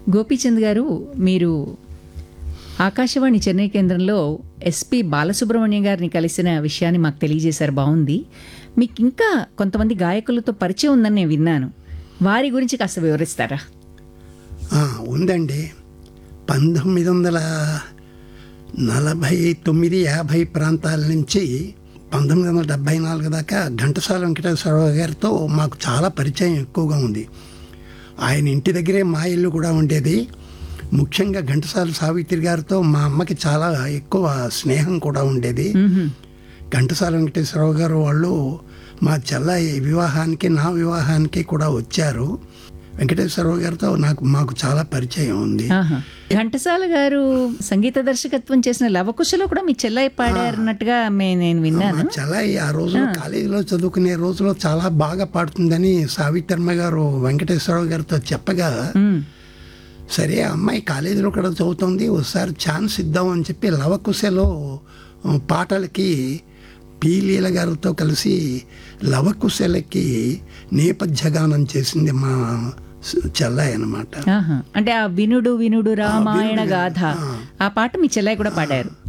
గోపీచంద్ గారు మీరు ఆకాశవాణి చెన్నై కేంద్రంలో ఎస్పి బాలసుబ్రహ్మణ్యం గారిని కలిసిన విషయాన్ని మాకు తెలియజేశారు బాగుంది మీకు ఇంకా కొంతమంది గాయకులతో పరిచయం ఉందని నేను విన్నాను వారి గురించి కాస్త వివరిస్తారా ఆ, ఉందండి పంతొమ్మిది వందల నలభై తొమ్మిది యాభై ప్రాంతాల నుంచి పంతొమ్మిది వందల డెబ్భై నాలుగు దాకా ఘంటసాల వెంకటేశ్వరరావు గారితో మాకు చాలా పరిచయం ఎక్కువగా ఉంది ఆయన ఇంటి దగ్గరే మా ఇల్లు కూడా ఉండేది ముఖ్యంగా ఘంటసాల సావిత్రి గారితో మా అమ్మకి చాలా ఎక్కువ స్నేహం కూడా ఉండేది ఘంటసాల వెంకటేశ్వరరావు గారు వాళ్ళు మా చెల్లయ్య వివాహానికి నా వివాహానికి కూడా వచ్చారు వెంకటేశ్వరరావు గారితో నాకు మాకు చాలా పరిచయం ఉంది ఆహా. ఘంటసాల గారు సంగీత దర్శకత్వం చేసిన లవకుశలో కూడా మీ చెల్లయ్య పాడారన్నట్టుగా మే- నేను మా విన్నాను చెల్లయ్య ఆ రోజు కాలేజీలో చదువుకునే రోజులో చాలా బాగా పాడుతుందని సావిత్రమ్మ గారు వెంకటేశ్వరరావు గారితో చెప్పగా ఉమ్. సరే ఆ అమ్మాయి కాలేజీలో కూడా చదువుతుంది ఒకసారి ఛాన్స్ ఇద్దాం అని చెప్పి లవకుశలో ఆ, పాటలకి పి లీల గారితో కలిసి లవకుశలకి నేపథ్య గానం చేసింది మా స- చెల్లయ్య అనమాట ఆహా. అంటే ఆ వినుడు వినుడు రామాయణ వినుడు, గాథ ఆ. ఆ పాట మీ చెల్లయ్య కూడా పాడారు